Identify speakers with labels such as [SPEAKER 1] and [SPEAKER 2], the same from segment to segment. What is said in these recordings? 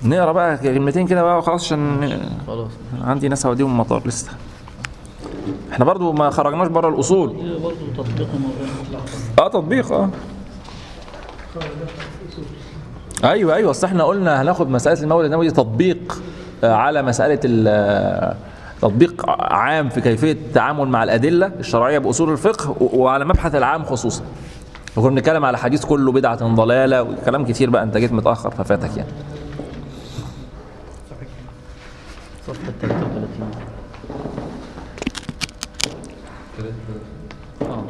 [SPEAKER 1] نقرا بقى كلمتين كده بقى وخلاص عشان
[SPEAKER 2] خلاص
[SPEAKER 1] عندي ناس هوديهم المطار لسه احنا برضو ما خرجناش بره الاصول
[SPEAKER 2] دي برضه تطبيق الموضوع
[SPEAKER 1] اه تطبيق اه ايوه ايوه اصل احنا قلنا هناخد مساله المولد النبوي دي تطبيق آه، على مساله ال- آه، تطبيق عام في كيفيه التعامل مع الادله الشرعيه باصول الفقه و- وعلى مبحث العام خصوصا وكنا بنتكلم على حديث كله بدعه ضلاله وكلام كتير بقى انت جيت متاخر ففاتك يعني
[SPEAKER 2] صفحة 33 اه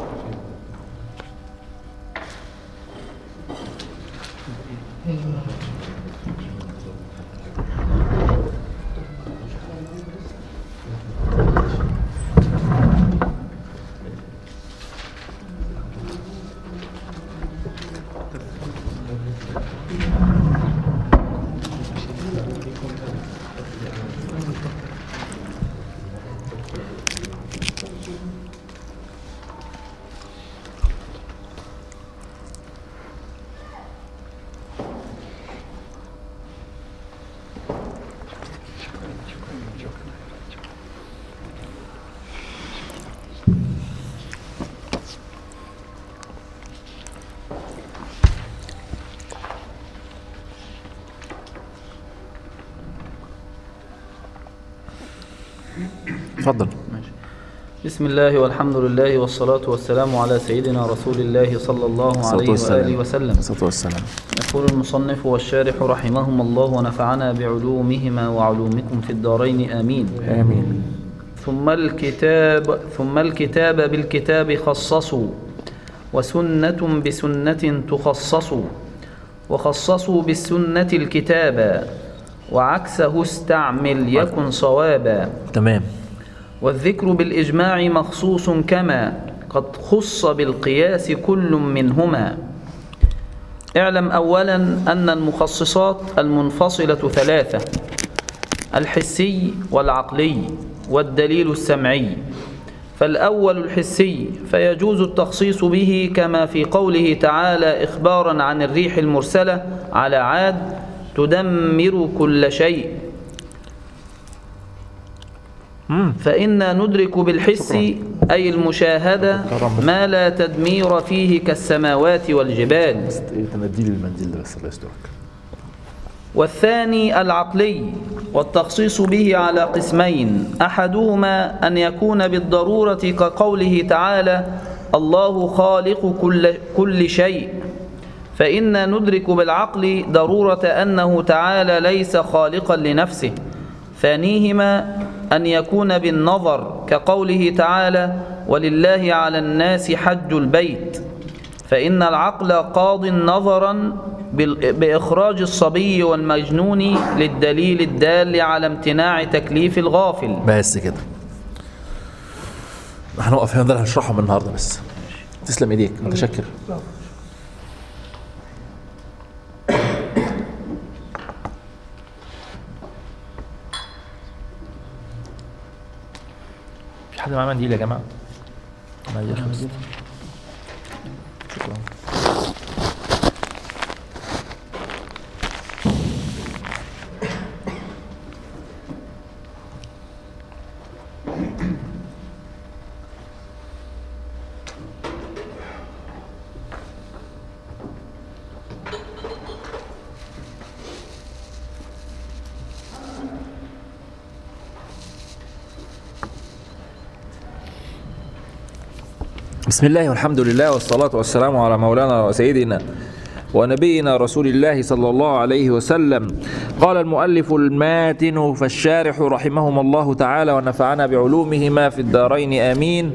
[SPEAKER 1] اتفضل
[SPEAKER 2] ماشي بسم الله والحمد لله والصلاة والسلام على سيدنا رسول الله صلى الله عليه وآله وسلم
[SPEAKER 1] الصلاه والسلام
[SPEAKER 2] يقول المصنف والشارح رحمهم الله ونفعنا بعلومهما وعلومكم في الدارين آمين
[SPEAKER 1] امين
[SPEAKER 2] ثم الكتاب ثم الكتاب بالكتاب خصصوا وسنة بسنة تخصص وخصصوا بالسنة الكتاب وعكسه استعمل يكن صوابا
[SPEAKER 1] تمام
[SPEAKER 2] والذكر بالإجماع مخصوص كما قد خص بالقياس كل منهما اعلم أولا أن المخصصات المنفصلة ثلاثة الحسي والعقلي والدليل السمعي فالأول الحسي فيجوز التخصيص به كما في قوله تعالى إخبارا عن الريح المرسلة على عاد تدمر كل شيء فإنا ندرك بالحس أي المشاهدة ما لا تدمير فيه كالسماوات والجبال
[SPEAKER 1] تمديل المنديل ده بس الله يسترك
[SPEAKER 2] والثاني العقلي والتخصيص به على قسمين أحدهما أن يكون بالضرورة كقوله تعالى الله خالق كل, كل شيء فإنا ندرك بالعقل ضرورة أنه تعالى ليس خالقا لنفسه ثانيهما أن يكون بالنظر كقوله تعالى ولله على الناس حج البيت فإن العقل قاض نظرا بال- بإخراج الصبي والمجنون للدليل الدال على امتناع تكليف الغافل
[SPEAKER 1] بس كده هنوقف هنا ده اللي هنشرحه من النهارده بس تسلم ايديك متشكر في حد معاه منديل يا جماعه؟ منديل خلص. شكرا بسم الله والحمد لله والصلاة والسلام على مولانا وسيدنا ونبينا رسول الله صلى الله عليه وسلم قال المؤلف الماتن فالشارح رحمهما الله تعالى ونفعنا بعلومهما في الدارين آمين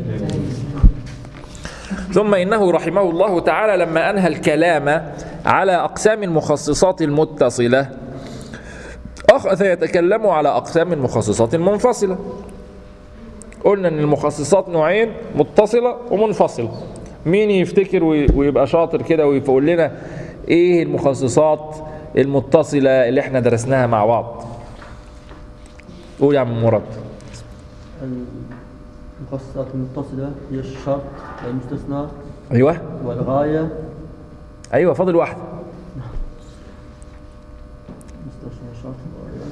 [SPEAKER 1] ثم إنه رحمه الله تعالى لما أنهى الكلام على أقسام المخصصات المتصلة أخذ يتكلم على أقسام المخصصات المنفصلة قلنا ان المخصصات نوعين متصله ومنفصله مين يفتكر وي- ويبقى شاطر كده ويقول لنا ايه المخصصات المتصله اللي احنا درسناها مع بعض قول يا عم مراد
[SPEAKER 3] المخصصات المتصلة هي الشرط والمستثنى
[SPEAKER 1] ايوه
[SPEAKER 3] والغاية
[SPEAKER 1] ايوه فاضل واحده
[SPEAKER 3] 16 شرط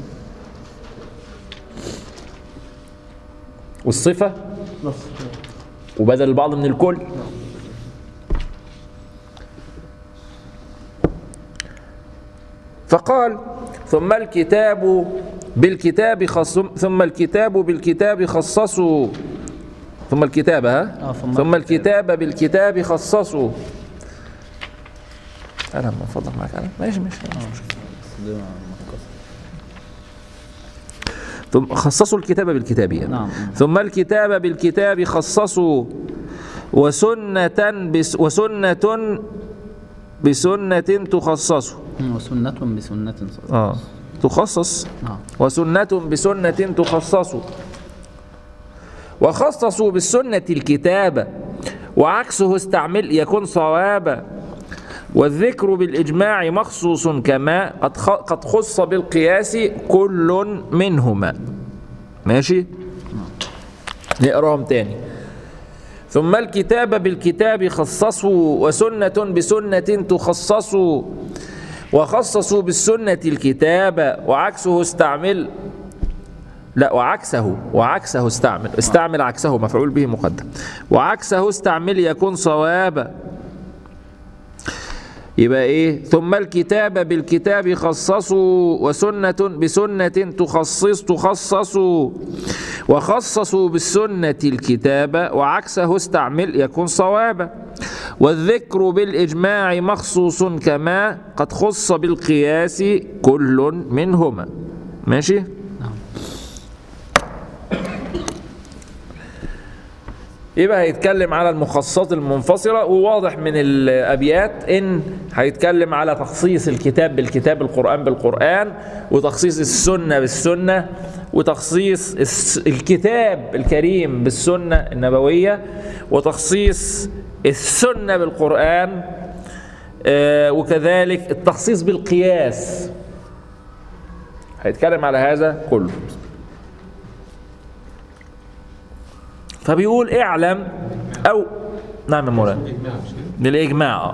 [SPEAKER 1] والصفة
[SPEAKER 3] بلس
[SPEAKER 1] وبدل البعض من الكل فقال ثم الكتاب بالكتاب خص ثم الكتاب بالكتاب خصصوا ثم الكتاب ها
[SPEAKER 2] آه، ثم
[SPEAKER 1] ثم الكتاب بالكتاب خصصوا انا من فضلك معك انا ماشي ماشي مش مشكلة. ثم خصصوا الكتاب بالكتاب يعني.
[SPEAKER 2] نعم.
[SPEAKER 1] ثم الكتاب بالكتاب خصصوا وسنة بس وسنة بسنة تخصص
[SPEAKER 2] وسنة بسنة صلى
[SPEAKER 1] آه تخصص
[SPEAKER 2] نعم
[SPEAKER 1] وسنة بسنة تخصص وخصصوا بالسنة الكتابة وعكسه استعمل يكون صوابا والذكر بالإجماع مخصوص كما قد خ- قد خص بالقياس كل منهما ماشي نقراهم تاني ثم الكتاب بالكتاب خصصوا وسنة بسنة تخصصوا وخصصوا بالسنة الكتاب وعكسه استعمل لا وعكسه وعكسه استعمل استعمل عكسه مفعول به مقدم وعكسه استعمل يكون صوابا يبقى ايه ثم الكتاب بالكتاب خصصوا وسنة بسنة تخصص تخصصوا وخصصوا بالسنة الكتاب وعكسه استعمل يكون صوابا والذكر بالإجماع مخصوص كما قد خص بالقياس كل منهما ماشي يبقى هيتكلم على المخصصات المنفصلة وواضح من الأبيات إن هيتكلم على تخصيص الكتاب بالكتاب القرآن بالقرآن وتخصيص السنة بالسنة وتخصيص الس- الكتاب الكريم بالسنة النبوية وتخصيص السنة بالقرآن آه، وكذلك التخصيص بالقياس هيتكلم على هذا كله فبيقول اعلم او نعم يا مولانا للاجماع اه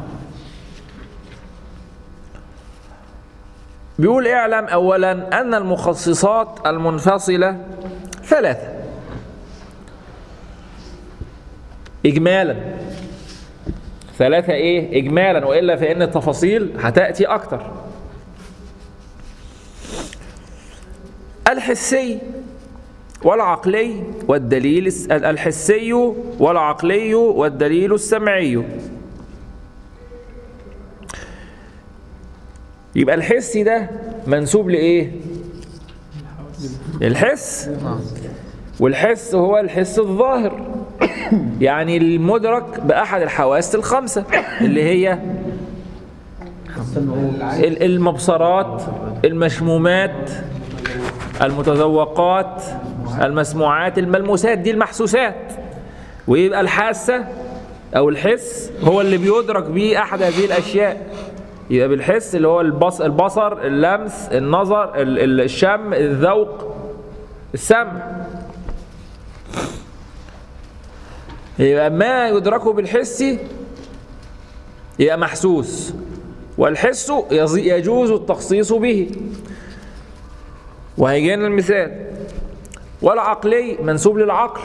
[SPEAKER 1] بيقول اعلم اولا ان المخصصات المنفصله ثلاثه اجمالا ثلاثه ايه اجمالا والا فان التفاصيل هتاتي اكتر الحسي والعقلي والدليل الس- الحسي والعقلي والدليل السمعي يبقى الحسي ده منسوب لإيه؟ الحس والحس هو الحس الظاهر يعني المدرك بأحد الحواس الخمسة اللي هي ال- المبصرات المشمومات المتذوقات المسموعات الملموسات دي المحسوسات ويبقى الحاسة أو الحس هو اللي بيدرك بيه أحد هذه الأشياء يبقى بالحس اللي هو البص البصر اللمس النظر ال- ال- الشم الذوق السمع يبقى ما يدركه بالحس يبقى محسوس والحس يز- يجوز التخصيص به وهيجي لنا المثال والعقلي منسوب للعقل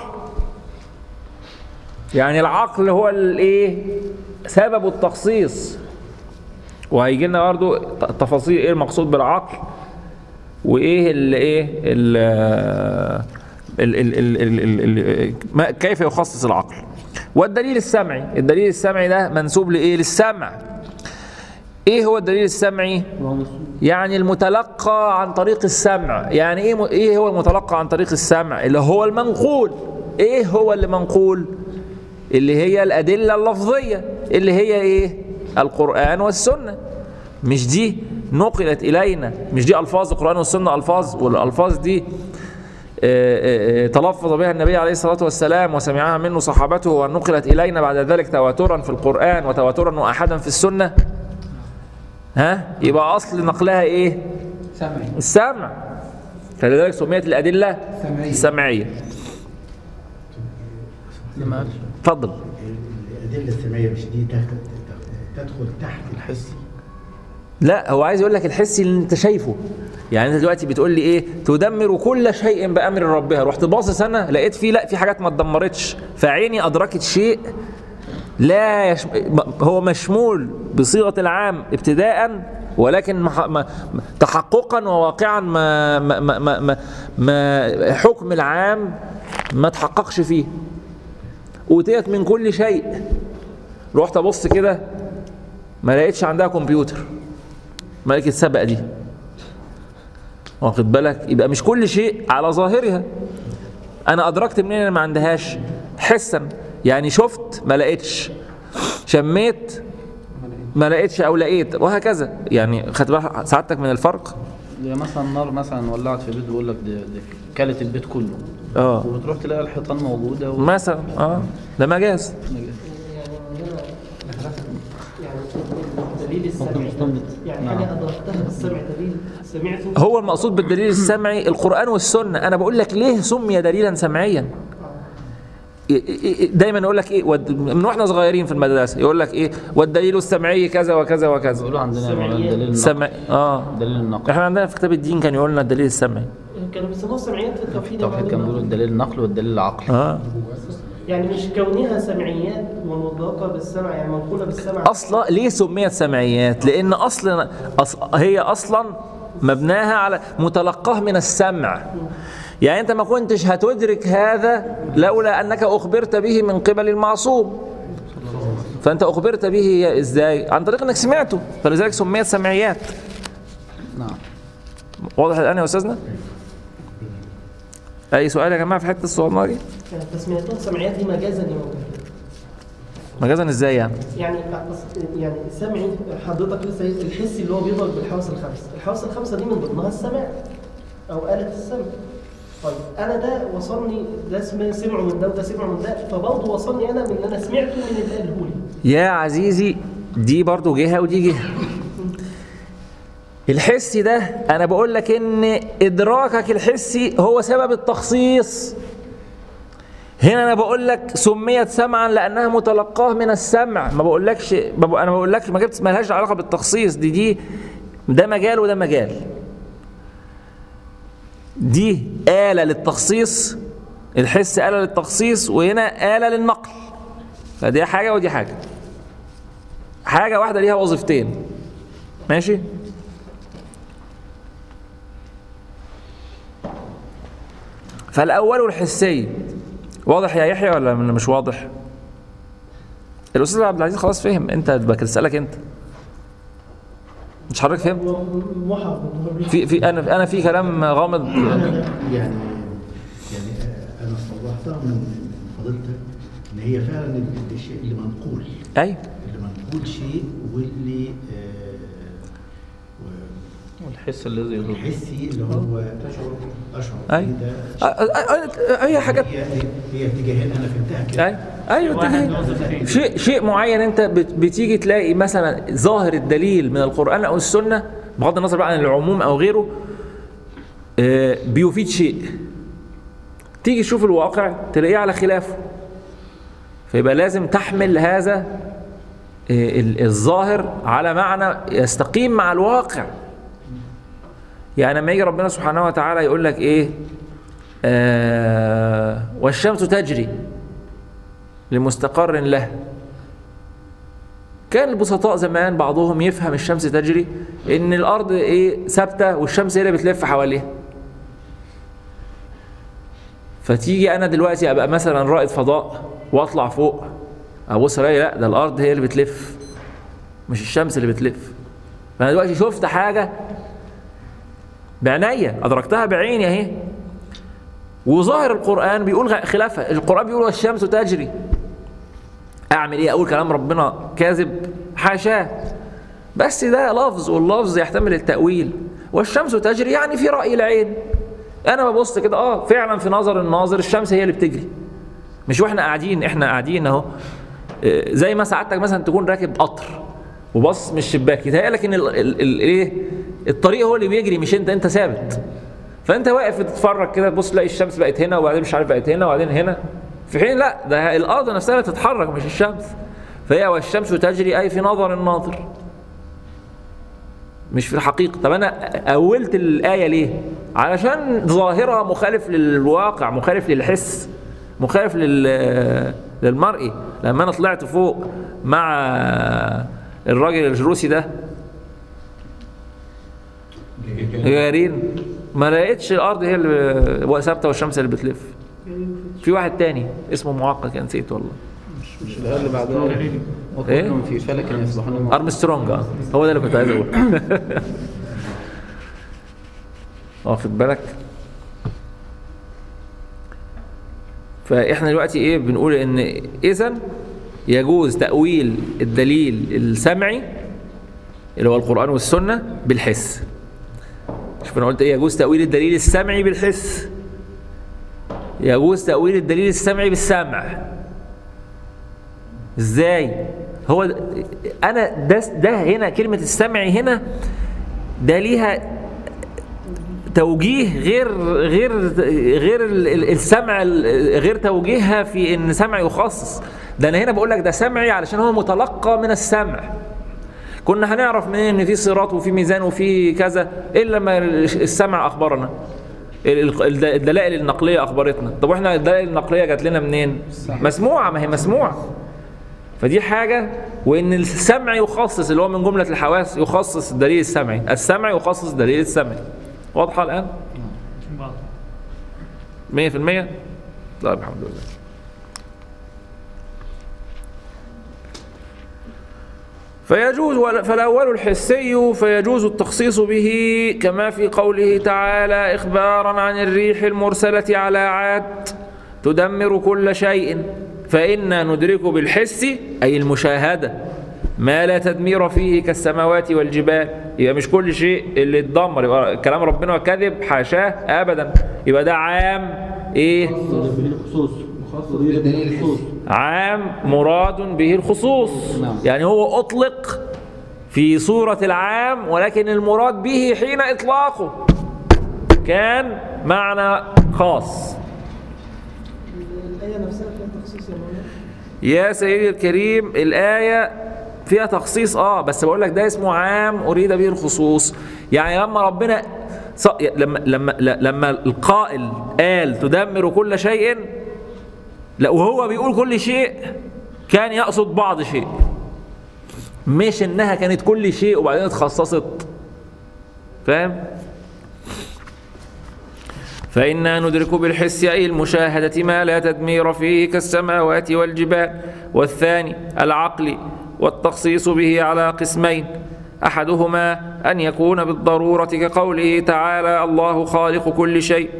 [SPEAKER 1] يعني العقل هو الايه سبب التخصيص وهيجي لنا برضه تفاصيل ايه المقصود بالعقل وايه الايه ال ال ال ال ال ال ال ما- كيف يخصص العقل والدليل السمعي الدليل السمعي ده منسوب لايه للسمع ايه هو الدليل السمعي
[SPEAKER 3] وهو مسؤول
[SPEAKER 1] يعني المتلقى عن طريق السمع يعني ايه ايه هو المتلقى عن طريق السمع اللي هو المنقول ايه هو اللي منقول اللي هي الادله اللفظيه اللي هي ايه القران والسنه مش دي نقلت الينا مش دي الفاظ القران والسنه الفاظ والالفاظ دي آه، آه، آه، تلفظ بها النبي عليه الصلاة والسلام وسمعها منه صحابته ونقلت إلينا بعد ذلك تواترا في القرآن وتواترا وأحدا في السنة ها يبقى اصل نقلها ايه
[SPEAKER 4] سمعي
[SPEAKER 1] السمع فلذلك سميت الادله
[SPEAKER 4] سمعية.
[SPEAKER 1] السمعيه اتفضل
[SPEAKER 5] الأدلة السمعية مش دي تدخل, تدخل تحت الحس
[SPEAKER 1] لا هو عايز يقول لك الحسي اللي انت شايفه يعني انت دلوقتي بتقول لي ايه تدمر كل شيء بامر ربها رحت باصص انا لقيت فيه لا في حاجات ما اتدمرتش فعيني ادركت شيء لا يش... هو مشمول بصيغه العام ابتداء ولكن مح... ما... تحققا وواقعا ما... ما... ما... ما... ما... ما حكم العام ما تحققش فيه اوتيت من كل شيء رحت ابص كده ما لقيتش عندها كمبيوتر ملكة السبق دي واخد بالك يبقى مش كل شيء على ظاهرها انا ادركت منين انا ما عندهاش حسا يعني شفت ما لقيتش شميت ما لقيتش او لقيت وهكذا يعني خدت بالك سعادتك من الفرق
[SPEAKER 2] زي مثلا نار مثلا ولعت في بيت بيقول لك دي, دي كلت البيت كله
[SPEAKER 1] اه
[SPEAKER 2] وبتروح تلاقي الحيطان موجوده و...
[SPEAKER 1] مثلا اه ده مجاز
[SPEAKER 3] دليل السمع يعني حاجه ادركتها بالسمع دليل سمعته
[SPEAKER 1] هو المقصود بالدليل السمعي القرآن والسنة أنا بقول لك ليه سمي دليلا سمعيا دايما يقول لك ايه ود- من واحنا صغيرين في المدرسه يقول لك ايه والدليل السمعي كذا وكذا وكذا
[SPEAKER 2] بيقولوا عندنا يا مولانا دليل النقل
[SPEAKER 1] سمع اه
[SPEAKER 2] دليل النقل
[SPEAKER 1] احنا عندنا في كتاب الدين كان يقول لنا الدليل السمعي
[SPEAKER 3] كانوا بيسموها سمعيات في التوحيد يا
[SPEAKER 2] التوحيد كان
[SPEAKER 3] مولانا.
[SPEAKER 2] بيقولوا الدليل النقل والدليل العقلي
[SPEAKER 1] اه
[SPEAKER 3] يعني مش كونها سمعيات ومطلقه بالسمع يعني منقوله بالسمع
[SPEAKER 1] اصلا ليه سميت سمعيات لان اصلا أص... هي اصلا مبناها على متلقاه من السمع يعني انت ما كنتش هتدرك هذا لولا انك اخبرت به من قبل المعصوم فانت اخبرت به ازاي عن طريق انك سمعته فلذلك سميت سمعيات
[SPEAKER 2] نعم
[SPEAKER 1] واضح الان يا استاذنا اي سؤال يا جماعه في حته الصغننه دي
[SPEAKER 3] يعني تسميتها سمعيات دي مجازا يا مولانا
[SPEAKER 1] مجازا ازاي يعني
[SPEAKER 3] يعني يعني سمعي حضرتك لسه قايل الحس اللي هو بيضرب بالحواس الخمس الحواس الخمسه دي من ضمنها السمع او آلة السمع طيب انا ده وصلني ده سمع سمعه من ده وده سمعه من ده فبرضه وصلني انا من اللي انا سمعته من اللي قاله لي
[SPEAKER 1] يا عزيزي دي برضو جهة ودي جهة الحسي ده انا بقول لك ان ادراكك الحسي هو سبب التخصيص هنا انا بقول لك سميت سمعا لانها متلقاه من السمع ما بقولكش ما بق- انا ما بقولكش ما جبت ما لهاش علاقه بالتخصيص دي دي ده مجال وده مجال دي آلة للتخصيص الحس آلة للتخصيص وهنا آلة للنقل فدي حاجة ودي حاجة حاجة واحدة ليها وظيفتين ماشي فالأول الحسي واضح يا يحيى ولا من- مش واضح الأستاذ عبد العزيز خلاص فهم أنت بسألك أنت مش حضرتك فهمت
[SPEAKER 3] محر
[SPEAKER 1] في في أنا أنا في كلام غامض
[SPEAKER 5] يعني يعني انا استوضحتها من فضيلتك ان هي فعلا ال- الشيء اللي منقول
[SPEAKER 1] أيوه
[SPEAKER 5] اللي منقول شيء واللي آه،
[SPEAKER 2] والحس الذي يضر
[SPEAKER 5] والحسي اللي هو اشعر
[SPEAKER 1] أيوه
[SPEAKER 5] بيه
[SPEAKER 1] أ-
[SPEAKER 5] ده
[SPEAKER 1] أ- أ- أي حاجات
[SPEAKER 5] هي هي اتجاهين انا فهمتها كده
[SPEAKER 1] ايوه ايوه اتجاه. شيء شيء معين انت بت- بتيجي تلاقي مثلا ظاهر الدليل من القران او السنه بغض النظر بقى عن العموم او غيره آه، بيفيد شيء تيجي تشوف الواقع تلاقيه على خلافه فيبقى لازم تحمل هذا آه، ال- الظاهر على معنى يستقيم مع الواقع يعني لما يجي ربنا سبحانه وتعالى يقول لك ايه آه والشمس تجري لمستقر له كان البسطاء زمان بعضهم يفهم الشمس تجري ان الارض ايه ثابته والشمس هي اللي بتلف حواليها فتيجي انا دلوقتي ابقى مثلا رائد فضاء واطلع فوق ابص الاقي لا ده الارض هي اللي بتلف مش الشمس اللي بتلف فانا دلوقتي شفت حاجه بعينيا ادركتها بعيني اهي وظاهر القرآن بيقول غ- خلافها القرآن بيقول والشمس تجري أعمل إيه أقول كلام ربنا كاذب حاشاه بس ده لفظ واللفظ يحتمل التأويل والشمس تجري يعني في رأي العين أنا ببص كده أه فعلا في نظر الناظر الشمس هي اللي بتجري مش واحنا قاعدين احنا قاعدين اهو آه، زي ما سعادتك مثلا تكون راكب قطر وبص من الشباك يتهيألك ان ال- ال- ال- ايه الطريق هو اللي بيجري مش انت انت ثابت فانت واقف بتتفرج كده تبص تلاقي الشمس بقت هنا وبعدين مش عارف بقت هنا وبعدين هنا في حين لا ده الارض نفسها اللي تتحرك مش الشمس فهي والشمس تجري اي في نظر الناظر مش في الحقيقة طب أنا أولت الآية ليه علشان ظاهرها مخالف للواقع مخالف للحس مخالف لل للمرئي لما أنا طلعت فوق مع الراجل الروسي ده جارين ما لقيتش الأرض هي اللي ثابتة والشمس اللي بتلف في واحد تاني اسمه معقد كان نسيت والله
[SPEAKER 2] مش ده اللي بعدها
[SPEAKER 1] إيه؟
[SPEAKER 2] وكلهم في فلك يسبحون مع
[SPEAKER 1] ارمسترونج اه هو ده اللي كنت عايز اقوله واخد بالك فاحنا دلوقتي ايه بنقول ان اذا يجوز تاويل الدليل السمعي اللي هو القران والسنه بالحس شوف انا قلت ايه يجوز تاويل الدليل السمعي بالحس يجوز تاويل الدليل السمعي بالسمع ازاي هو ده انا ده ده هنا كلمه السمع هنا ده ليها توجيه غير غير غير ال- ال- السمع ال- غير توجيهها في ان سمع يخصص ده انا هنا بقول لك ده سمعي علشان هو متلقى من السمع كنا هنعرف منين ان في صراط وفي ميزان وفي كذا الا لما السمع اخبرنا ال- ال- الدلائل النقليه اخبرتنا طب واحنا الدلائل النقليه جات لنا منين مسموعه ما هي مسموعه فدي حاجة وإن السمع يخصص اللي هو من جملة الحواس يخصص الدليل السمعي السمع يخصص الدليل السمعي واضحة الآن؟ مية في المية؟ طيب الحمد لله فيجوز فالأول الحسي فيجوز التخصيص به كما في قوله تعالى إخبارا عن الريح المرسلة على عاد تدمر كل شيء فإنا ندرك بالحس أي المشاهدة ما لا تدمير فيه كالسماوات والجبال يبقى مش كل شيء اللي اتدمر يبقى كلام ربنا كذب حاشاه أبدا يبقى ده عام إيه
[SPEAKER 5] بالخصوص مخصص بالخصوص
[SPEAKER 1] عام مراد به الخصوص يعني هو أطلق في صورة العام ولكن المراد به حين إطلاقه كان معنى خاص
[SPEAKER 3] الآية نفسها فيها تخصيص يا مولانا
[SPEAKER 1] يا سيدي الكريم الآية فيها تخصيص اه بس بقول لك ده اسمه عام أريد به الخصوص يعني لما ربنا ص... لما لما لما القائل قال تدمر كل شيء لا وهو بيقول كل شيء كان يقصد بعض شيء مش انها كانت كل شيء وبعدين اتخصصت فاهم فإنا ندرك بالحس أي المشاهدة ما لا تدمير فيه كالسماوات والجبال والثاني العقل والتخصيص به على قسمين أحدهما أن يكون بالضرورة كقوله تعالى الله خالق كل شيء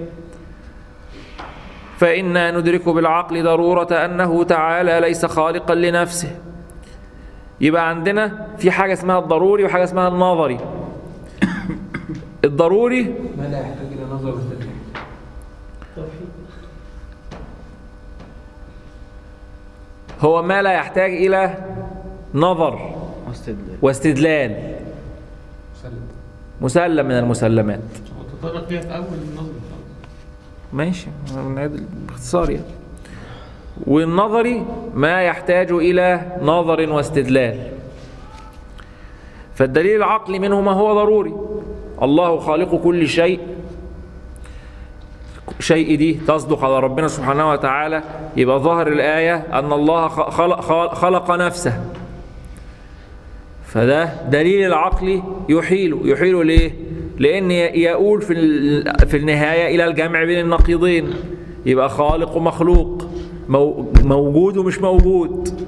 [SPEAKER 1] فإنا ندرك بالعقل ضرورة أنه تعالى ليس خالقا لنفسه يبقى عندنا في حاجة اسمها الضروري وحاجة اسمها النظري الضروري
[SPEAKER 4] ما لا يحتاج الى نظر واستدلال
[SPEAKER 3] توحيد
[SPEAKER 1] هو ما لا يحتاج إلى نظر
[SPEAKER 2] واستدلال
[SPEAKER 1] واستدلال
[SPEAKER 4] مسلم
[SPEAKER 1] مسلم من المسلمات
[SPEAKER 4] وتطرق فيها في اول النظر
[SPEAKER 1] ماشي نعيد باختصار يعني والنظري ما يحتاج إلى نظر واستدلال فالدليل العقلي منه ما هو ضروري الله خالق كل شيء شيء دي تصدق على ربنا سبحانه وتعالى يبقى ظاهر الآية أن الله خلق, خلق نفسه فده دليل العقل يحيل يحيل ليه لأن يقول في ال- في النهاية إلى الجمع بين النقيضين يبقى خالق ومخلوق مو- موجود ومش موجود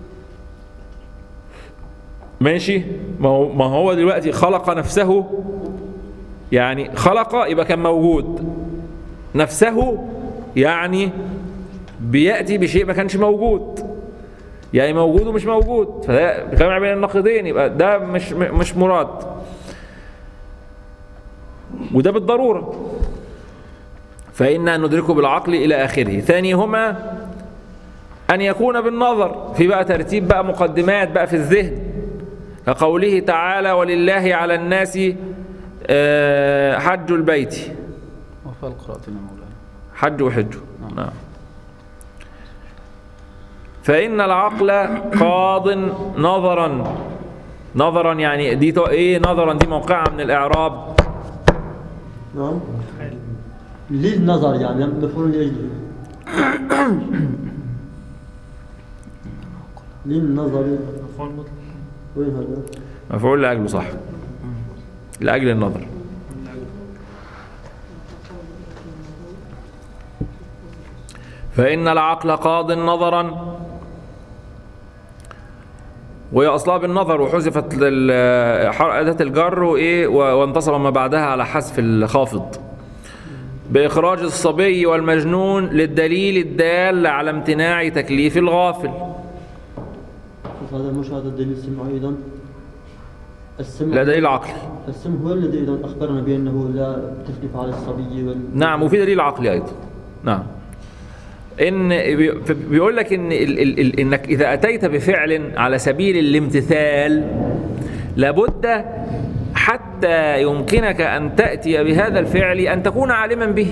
[SPEAKER 1] ماشي ما هو ما هو دلوقتي خلق نفسه يعني خلق يبقى كان موجود نفسه يعني بيأتي بشيء ما كانش موجود يعني موجود ومش موجود فده جمع بين النقيضين يبقى ده مش مش مراد وده بالضرورة فإنا ندرك بالعقل إلى آخره ثانيهما أن يكون بالنظر في بقى ترتيب بقى مقدمات بقى في الذهن كقوله تعالى ولله على الناس آه، حج البيت
[SPEAKER 2] وفي القراءة يا مولانا
[SPEAKER 1] حج وحج نعم فإن العقل قاض نظرا نظرا يعني دي تو- ايه نظرا دي موقعها من الاعراب
[SPEAKER 6] نعم للنظر يعني مفعول لأجله للنظر وين هذا؟
[SPEAKER 1] مفعول لاجله صح لاجل النظر فإن العقل قاض نظرا وهي أصلها بالنظر وحذفت ال- حر- أداة الجر وإيه و- وانتصب ما بعدها على حذف الخافض بإخراج الصبي والمجنون للدليل الدال على امتناع تكليف الغافل
[SPEAKER 6] شوف هذا مش هذا الدليل السمع أيضا السمع
[SPEAKER 1] لا دليل عقلي
[SPEAKER 6] السمع هو الذي أيضا أخبرنا بأنه لا تكلف على الصبي وال...
[SPEAKER 1] نعم وفي دليل عقلي ايضا نعم ان بي- بيقول لك ان ال ال ال انك اذا اتيت بفعل على سبيل الامتثال لابد حتى يمكنك ان تاتي بهذا الفعل ان تكون عالما به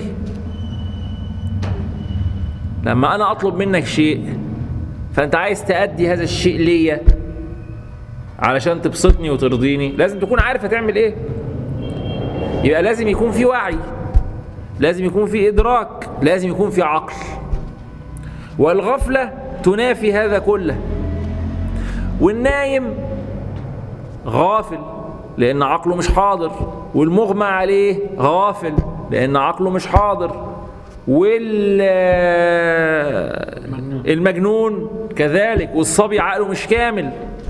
[SPEAKER 1] لما انا اطلب منك شيء فانت عايز تادي هذا الشيء ليا علشان تبسطني وترضيني لازم تكون عارف هتعمل ايه يبقى لازم يكون في وعي لازم يكون في إدراك لازم يكون في عقل والغفلة تنافي هذا كله والنايم غافل لأن عقله مش حاضر والمغمى عليه غافل لأن عقله مش حاضر وال المجنون كذلك والصبي عقله مش كامل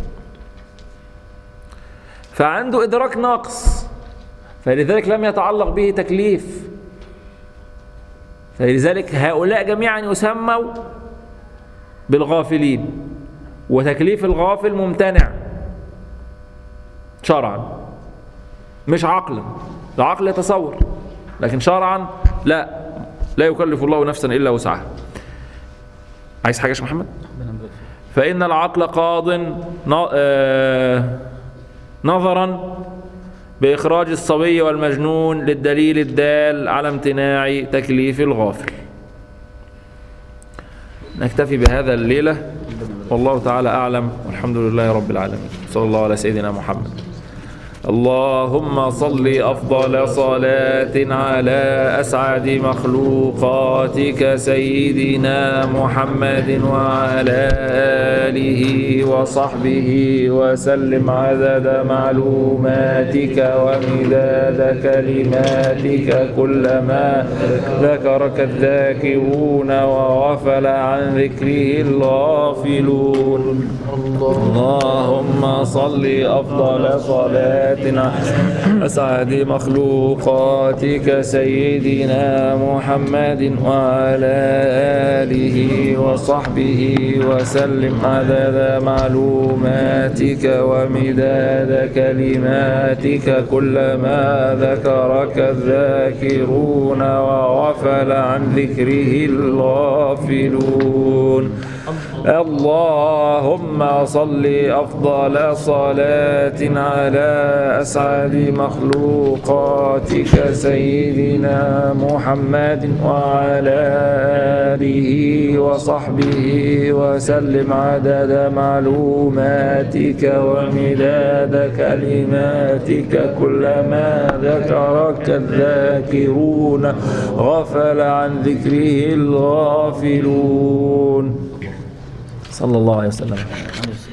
[SPEAKER 1] فعنده إدراك ناقص فلذلك لم يتعلق به تكليف فلذلك هؤلاء جميعا يسموا بالغافلين وتكليف الغافل ممتنع شرعا مش عقلا العقل يتصور لكن شرعا لا لا يكلف الله نفسا الا وسعها عايز حاجه يا شيخ محمد فان العقل قاض ن- آه، نظرا بإخراج الصبي والمجنون للدليل الدال على امتناع تكليف الغافل نكتفي بهذا الليلة والله تعالى أعلم والحمد لله رب العالمين صلى الله على سيدنا محمد اللهم صل أفضل صلاة على أسعد مخلوقاتك سيدنا محمد وعلى آله وصحبه وسلم عدد معلوماتك ومداد كلماتك كلما ذكرك الذاكرون وغفل عن ذكره الغافلون اللهم صل أفضل صلاة على أسعد مخلوقاتك سيدنا محمد وعلى آله وصحبه وسلم عدد معلوماتك ومداد كلماتك كلما ذكرك الذاكرون وغفل عن ذكره الغافلون اللهم صل أفضل صلاة على أسعد مخلوقاتك سيدنا محمد وعلى آله وصحبه وسلم عدد معلوماتك ومداد كلماتك كلما ذكرك الذاكرون غفل عن ذكره الغافلون صلى الله عليه وسلم